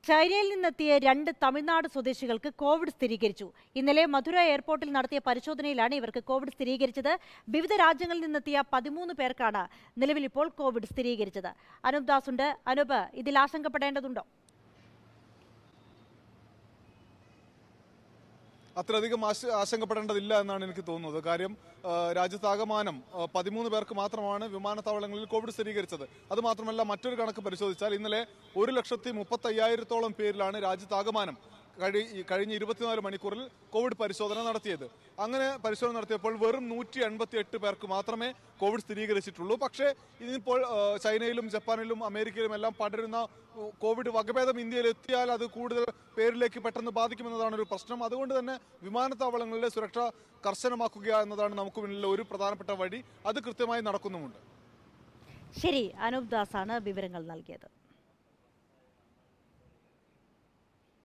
ചൈനയിൽ നിന്നെത്തിയ രണ്ട് തമിഴ്നാട് സ്വദേശികൾക്ക് കോവിഡ് സ്ഥിരീകരിച്ചു ഇന്നലെ മധുര എയർപോർട്ടിൽ നടത്തിയ പരിശോധനയിലാണ് ഇവർക്ക് കോവിഡ് സ്ഥിരീകരിച്ചത് വിവിധ രാജ്യങ്ങളിൽ നിന്നെത്തിയ പതിമൂന്ന് പേർക്കാണ് നിലവിൽ ഇപ്പോൾ കോവിഡ് സ്ഥിരീകരിച്ചത് അനൂപ് ദാസ് ഉണ്ട് അനൂപ് ഇതിൽ ആശങ്കപ്പെടേണ്ടതുണ്ടോ അത്രയധികം ആശ ആശങ്കപ്പെടേണ്ടതില്ല എന്നാണ് എനിക്ക് തോന്നുന്നത് കാര്യം ആ, രാജ്യത്താകമാനം ആ, പതിമൂന്ന് പേർക്ക് മാത്രമാണ് വിമാനത്താവളങ്ങളിൽ കോവിഡ് സ്ഥിരീകരിച്ചത് അത് മാത്രമല്ല മറ്റൊരു കണക്ക് പരിശോധിച്ചാൽ ഇന്നലെ ഒരു ലക്ഷത്തി മുപ്പത്തി അയ്യായിരത്തോളം പേരിലാണ് രാജ്യത്താകമാനം കഴി ഈ കഴിഞ്ഞ ഇരുപത്തിനാല് മണിക്കൂറിൽ കോവിഡ് പരിശോധന നടത്തിയത് അങ്ങനെ പരിശോധന നടത്തിയപ്പോൾ വെറും നൂറ്റി എൺപത്തി എട്ട് പേർക്ക് മാത്രമേ കോവിഡ് സ്ഥിരീകരിച്ചിട്ടുള്ളൂ പക്ഷേ ഇതിപ്പോൾ ആ, ചൈനയിലും ജപ്പാനിലും അമേരിക്കയിലും എല്ലാം പടരുന്ന ഉ, കോവിഡ് വകഭേദം ഇന്ത്യയിൽ എത്തിയാൽ അത് കൂടുതൽ പേരിലേക്ക് പെട്ടെന്ന് ബാധിക്കുമെന്നതാണ് ഒരു പ്രശ്നം അതുകൊണ്ട് തന്നെ വിമാനത്താവളങ്ങളിലെ സുരക്ഷ കർശനമാക്കുക എന്നതാണ് നമുക്ക് മുന്നിലെ ഒരു പ്രധാനപ്പെട്ട വഴി അത് കൃത്യമായി നടക്കുന്നുമുണ്ട് ശരി അനൂപ് ദാസ് ആണ് വിവരങ്ങൾ നൽകിയത്